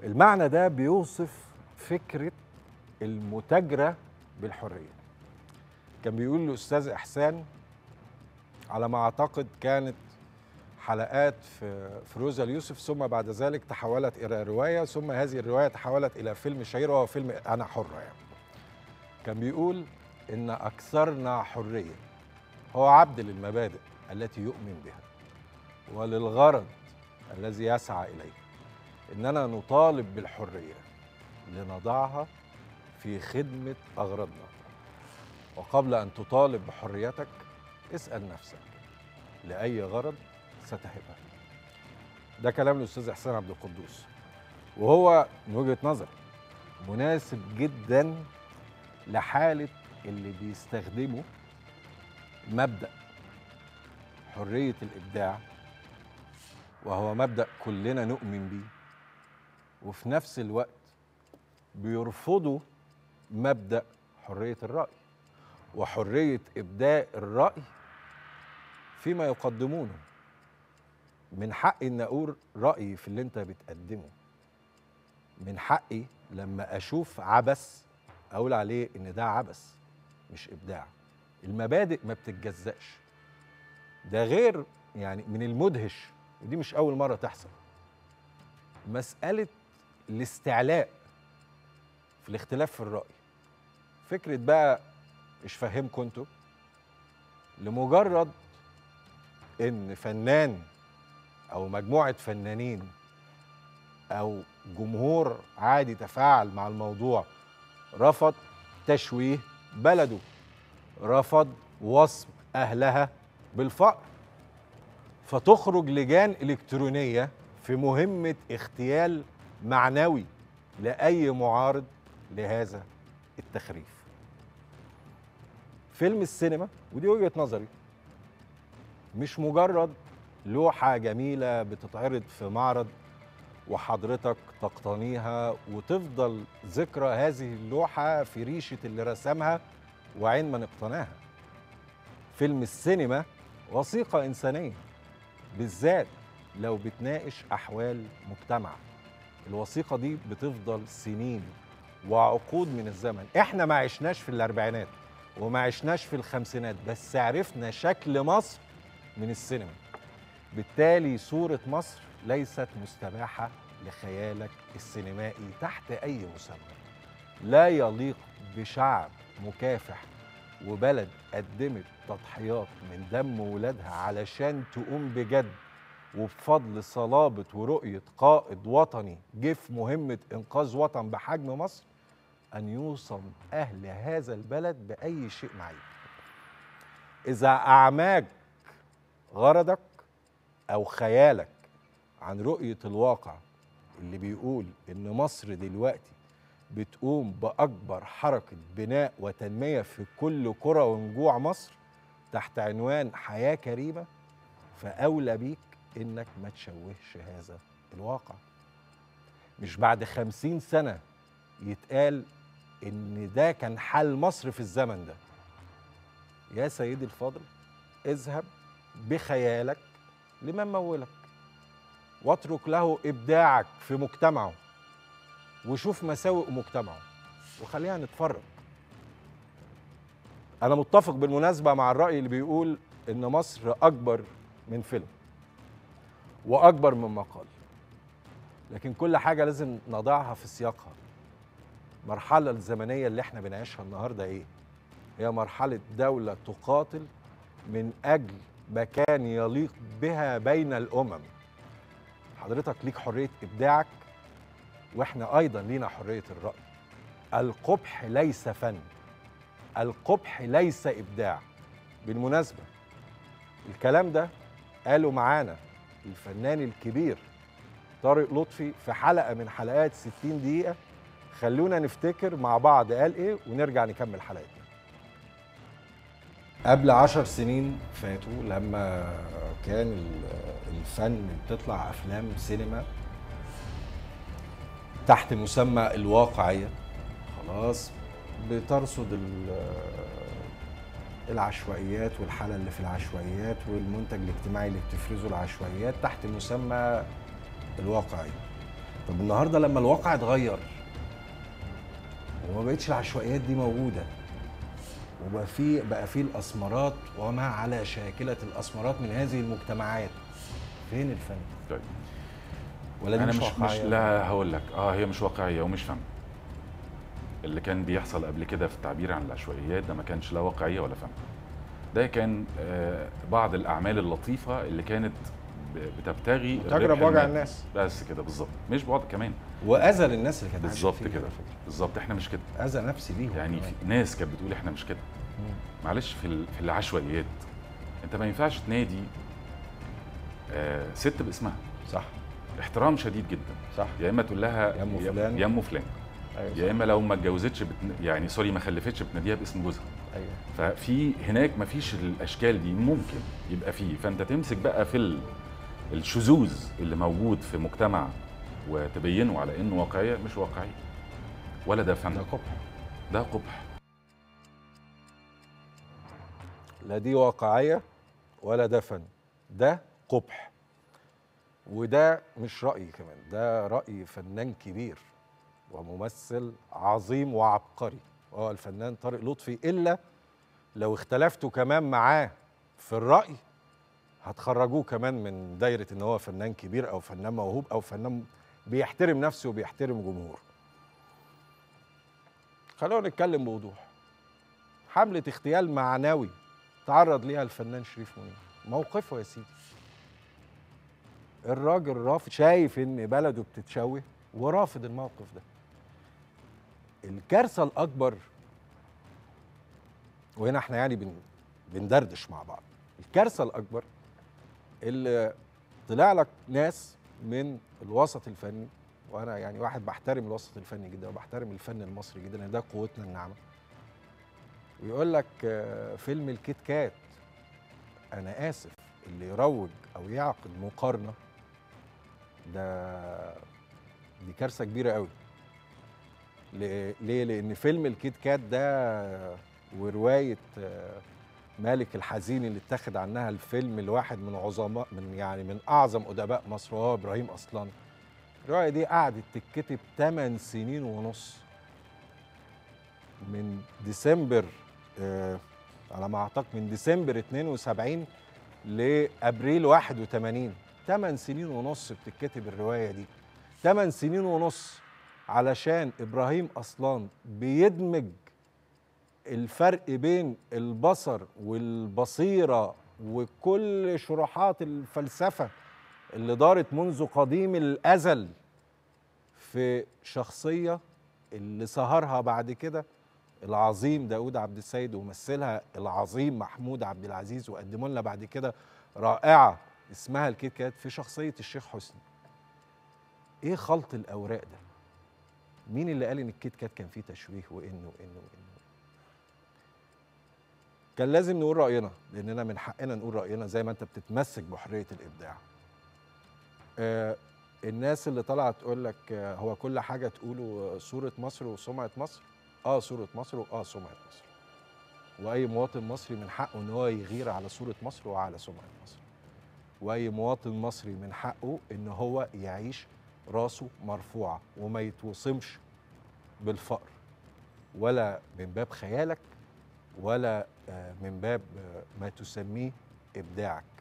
المعنى ده بيوصف فكرة المتاجرة بالحرية كان بيقول الأستاذ إحسان على ما أعتقد كانت حلقات في فيروزة اليوسف ثم بعد ذلك تحولت إلى رواية ثم هذه الرواية تحولت إلى فيلم شهير وهو فيلم أنا حرة يعني كان بيقول إن أكثرنا حرية هو عبد للمبادئ التي يؤمن بها وللغرض الذي يسعى إليه إننا نطالب بالحرية لنضعها في خدمة أغراضنا وقبل أن تطالب بحريتك اسأل نفسك لأي غرض ستهبها ده كلام الأستاذ حسين عبد القدوس وهو من وجهة نظر مناسب جدا لحالة اللي بيستخدموا مبدأ حرية الإبداع وهو مبدأ كلنا نؤمن بيه وفي نفس الوقت بيرفضوا مبدأ حرية الرأي وحرية إبداء الرأي فيما يقدمونه من حقي إن أقول رأيي في اللي أنت بتقدمه من حقي لما أشوف عبث أقول عليه إن ده عبث مش إبداع المبادئ ما بتتجزأش ده غير يعني من المدهش ودي مش أول مرة تحصل مسألة الاستعلاء في الاختلاف في الرأي فكرة بقى مش فاهمكم انتوا لمجرد ان فنان او مجموعة فنانين او جمهور عادي تفاعل مع الموضوع رفض تشويه بلده رفض وصف اهلها بالفقر فتخرج لجان الكترونيه في مهمه اغتيال معنوي لاي معارض لهذا التخريف فيلم السينما ودي وجهه نظري مش مجرد لوحه جميله بتتعرض في معرض وحضرتك تقتنيها وتفضل ذكرى هذه اللوحه في ريشه اللي رسمها وعين من اقتناها فيلم السينما وثيقه انسانيه بالذات لو بتناقش احوال مجتمع الوثيقه دي بتفضل سنين وعقود من الزمن احنا ما عشناش في الاربعينات وما عشناش في الخمسينات بس عرفنا شكل مصر من السينما بالتالي صوره مصر ليست مستباحه لخيالك السينمائي تحت اي مسمى لا يليق بشعب مكافح وبلد قدمت تضحيات من دم ولادها علشان تقوم بجد وبفضل صلابة ورؤية قائد وطني جه في مهمة إنقاذ وطن بحجم مصر أن يوصم أهل هذا البلد بأي شيء معين إذا أعماك غرضك أو خيالك عن رؤية الواقع اللي بيقول إن مصر دلوقتي بتقوم بأكبر حركة بناء وتنمية في كل قرى ونجوع مصر تحت عنوان حياة كريمة فأولى بيك إنك ما تشوهش هذا الواقع مش بعد خمسين سنة يتقال إن ده كان حل مصر في الزمن ده يا سيدي الفاضل اذهب بخيالك لمن مولك واترك له إبداعك في مجتمعه وشوف مساوئ مجتمعه وخلينا نتفرج انا متفق بالمناسبه مع الراي اللي بيقول ان مصر اكبر من فيلم واكبر من مقال لكن كل حاجه لازم نضعها في سياقها المرحله الزمنيه اللي احنا بنعيشها النهارده ايه هي مرحله دوله تقاتل من اجل مكان يليق بها بين الامم حضرتك ليك حريه ابداعك واحنا ايضا لينا حريه الراي القبح ليس فن القبح ليس ابداع بالمناسبه الكلام ده قالوا معانا الفنان الكبير طارق لطفي في حلقه من حلقات 60 دقيقه خلونا نفتكر مع بعض قال ايه ونرجع نكمل حلقتنا قبل عشر سنين فاتوا لما كان الفن بتطلع افلام سينما تحت مسمى الواقعيه خلاص بترصد العشوائيات والحاله اللي في العشوائيات والمنتج الاجتماعي اللي بتفرزه العشوائيات تحت مسمى الواقعيه طب النهارده لما الواقع اتغير وما بقتش العشوائيات دي موجوده وبقى في بقى في الاسمرات وما على شاكله الاسمرات من هذه المجتمعات فين الفن؟ طيب ولا دي انا مش, مش, مش واقعية؟ لا هقول لك اه هي مش واقعيه ومش فن اللي كان بيحصل قبل كده في التعبير عن العشوائيات ده ما كانش لا واقعيه ولا فن ده كان آه بعض الاعمال اللطيفه اللي كانت ب- بتبتغي تجرب الربح وجع المادي. الناس بس كده بالظبط مش بعض كمان واذى للناس اللي كانت عايشة بالظبط فيه كده على فكرة. بالظبط احنا مش كده اذى نفسي ليهم يعني كمان. في ناس كانت بتقول احنا مش كده مم. معلش في ال- في العشوائيات انت ما ينفعش تنادي آه ست باسمها صح احترام شديد جدا صح يا اما تقول لها يا أم يا- فلان. يا ام فلان ايوه يا اما لو ما اتجوزتش بتن... يعني سوري ما خلفتش بتناديها باسم جوزها ايوه ففي هناك ما فيش الاشكال دي ممكن يبقى فيه فانت تمسك بقى في ال... الشذوذ اللي موجود في مجتمع وتبينه على انه واقعيه مش واقعيه ولا ده فن ده قبح ده قبح لا دي واقعيه ولا ده فن ده قبح وده مش رايي كمان ده راي فنان كبير وممثل عظيم وعبقري هو الفنان طارق لطفي الا لو اختلفتوا كمان معاه في الراي هتخرجوه كمان من دايره ان هو فنان كبير او فنان موهوب او فنان بيحترم نفسه وبيحترم جمهوره خلونا نتكلم بوضوح حمله اغتيال معنوي تعرض ليها الفنان شريف منير موقفه يا سيدي الراجل رافض شايف ان بلده بتتشوه ورافض الموقف ده الكارثه الاكبر وهنا احنا يعني بن بندردش مع بعض الكارثه الاكبر اللي طلع لك ناس من الوسط الفني وانا يعني واحد بحترم الوسط الفني جدا وبحترم الفن المصري جدا لأن ده قوتنا الناعمه ويقول لك آه، فيلم الكيت كات انا اسف اللي يروج او يعقد مقارنه ده دي كارثه كبيره قوي ل- ليه لان فيلم الكيت كات ده وروايه آه، مالك الحزين اللي اتخذ عنها الفيلم الواحد من عظماء من يعني من اعظم ادباء مصر وهو ابراهيم اصلان الروايه دي قعدت تتكتب 8 سنين ونص من ديسمبر آه على ما اعتقد من ديسمبر 72 لابريل 81 8 سنين ونص بتتكتب الروايه دي 8 سنين ونص علشان ابراهيم اصلان بيدمج الفرق بين البصر والبصيره وكل شروحات الفلسفه اللي دارت منذ قديم الازل في شخصيه اللي سهرها بعد كده العظيم داود عبد السيد ومثلها العظيم محمود عبد العزيز وقدموا لنا بعد كده رائعه اسمها الكيت كات في شخصيه الشيخ حسني ايه خلط الاوراق ده مين اللي قال ان الكيت كات كان فيه تشويه وانه وانه وانه كان لازم نقول راينا لاننا من حقنا نقول راينا زي ما انت بتتمسك بحريه الابداع آه الناس اللي طالعه تقول لك آه هو كل حاجه تقوله صوره مصر وسمعه مصر اه صوره مصر واه سمعه مصر واي مواطن مصري من حقه ان هو يغير على صوره مصر وعلى سمعه مصر واي مواطن مصري من حقه ان هو يعيش راسه مرفوعه وما يتوصمش بالفقر ولا من باب خيالك ولا آه، من باب آه، ما تسميه ابداعك